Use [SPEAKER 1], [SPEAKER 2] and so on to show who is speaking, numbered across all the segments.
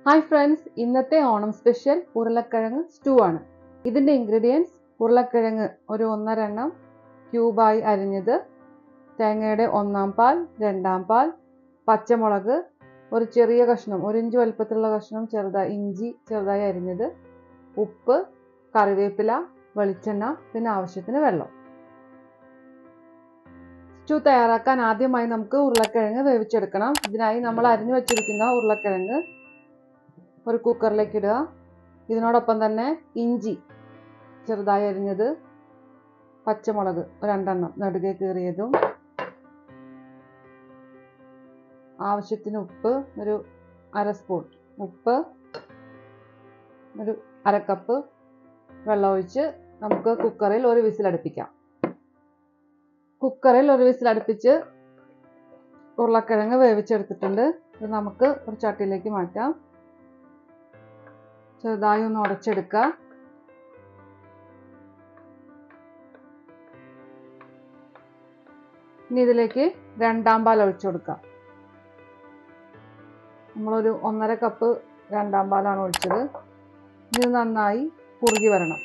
[SPEAKER 1] hi friends ഇന്നത്തെ Onam special ഉരുളക്കിഴങ്ങ് stew ആണ് ഇതിൻ്റെ ഇൻഗ്രീഡിയൻസ് ഉരുളക്കിഴങ്ങ് ഒരു ഒന്നര എണ്ണം ക്യൂബായി അരിഞ്ഞത് തേങ്ങയുടെ ഒന്നാം പാൽ രണ്ടാം പാൽ പച്ചമുളക് ഒരു ചെറിയ കഷ്ണം ഒരു ഇഞ്ച് വലുപ്പത്തിലുള്ള കഷ്ണം ചെറുതായി ഇഞ്ചി ചെറുതായി അരിഞ്ഞത് ഉപ്പ് കറിവേപ്പില വെളിച്ചെണ്ണ പിന്നെ ആവശ്യത്തിന് വെള്ളം സ്റ്റൂ തയ്യാറാക്കാൻ ആദ്യമായി നമുക്ക് ഉരുളക്കിഴങ്ങ് വേവിച്ചെടുക്കണം ഇതിനായി നമ്മൾ അരിഞ്ഞു വെച്ചിരിക്കുന്ന ഉരുളക്കിഴങ്ങ് ഒരു കുക്കറിലേക്ക് ഇടുക ഇതിനോടൊപ്പം തന്നെ ഇഞ്ചി ചെറുതായി അരിഞ്ഞത് പച്ചമുളക് രണ്ടെണ്ണം നെടുകെ കീറിയതും ആവശ്യത്തിന് ഉപ്പ് ഒരു അര സ്പൂൺ ഉപ്പ് ഒരു അര കപ്പ് വെള്ളം ഒഴിച്ച് നമുക്ക് കുക്കറിൽ ഒരു വിസിലടുപ്പിക്കാം കുക്കറിൽ ഒരു വിസിലടുപ്പിച്ച് ഉരുളക്കിഴങ്ങ് വേവിച്ചെടുത്തിട്ടുണ്ട് ഇത് നമുക്ക് ഒരു ചട്ടിയിലേക്ക് മാറ്റാം ചെറുതായി ഒന്ന് ഉടച്ചെടുക്കുക ഇനി ഇതിലേക്ക് രണ്ടാം പാൽ ഒഴിച്ചു കൊടുക്കാം നമ്മളൊരു ഒന്നര കപ്പ് രണ്ടാം പാലാണ് ഒഴിച്ചത് ഇത് നന്നായി കുറുകി വരണം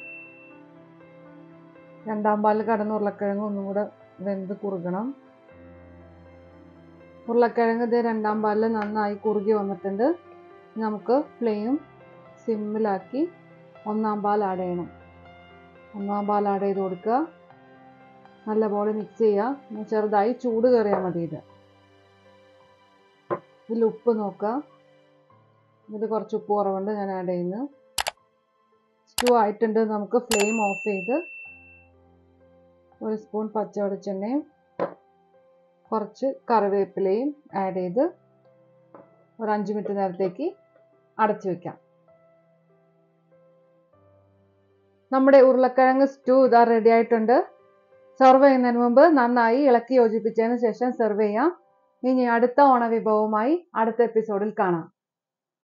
[SPEAKER 1] രണ്ടാം പാലിൽ കടന്ന് ഉരുളക്കിഴങ്ങ് ഒന്നും കൂടെ വെന്ത് കുറുകണം ഉരുളക്കിഴങ്ങ് ഇത് രണ്ടാം പാലിൽ നന്നായി കുറുകി വന്നിട്ടുണ്ട് നമുക്ക് ഫ്ലെയിം സിമ്മിലാക്കി ഒന്നാം പാൽ ആഡ് ചെയ്യണം ഒന്നാം പാൽ ആഡ് ചെയ്ത് കൊടുക്കുക നല്ലപോലെ മിക്സ് ചെയ്യുക ചെറുതായി ചൂട് കയറിയാൽ മതി ഇത് ഇതിൽ ഉപ്പ് നോക്കുക ഇതിൽ കുറച്ച് ഉപ്പ് കുറവുണ്ട് ഞാൻ ആഡ് ചെയ്യുന്നു സ്റ്റൂ ആയിട്ടുണ്ട് നമുക്ക് ഫ്ലെയിം ഓഫ് ചെയ്ത് ഒരു സ്പൂൺ പച്ച വെളിച്ചെണ്ണയും കുറച്ച് കറിവേപ്പിലയും ആഡ് ചെയ്ത് ഒരു അഞ്ച് മിനിറ്റ് നേരത്തേക്ക് അടച്ചു വെക്കാം നമ്മുടെ ഉരുളക്കിഴങ്ങ് സ്റ്റൂ ഇതാ റെഡി ആയിട്ടുണ്ട് സെർവ് ചെയ്യുന്നതിന് മുമ്പ് നന്നായി ഇളക്കി യോജിപ്പിച്ചതിന് ശേഷം സെർവ് ചെയ്യാം ഇനി അടുത്ത ഓണവിഭവവുമായി അടുത്ത എപ്പിസോഡിൽ കാണാം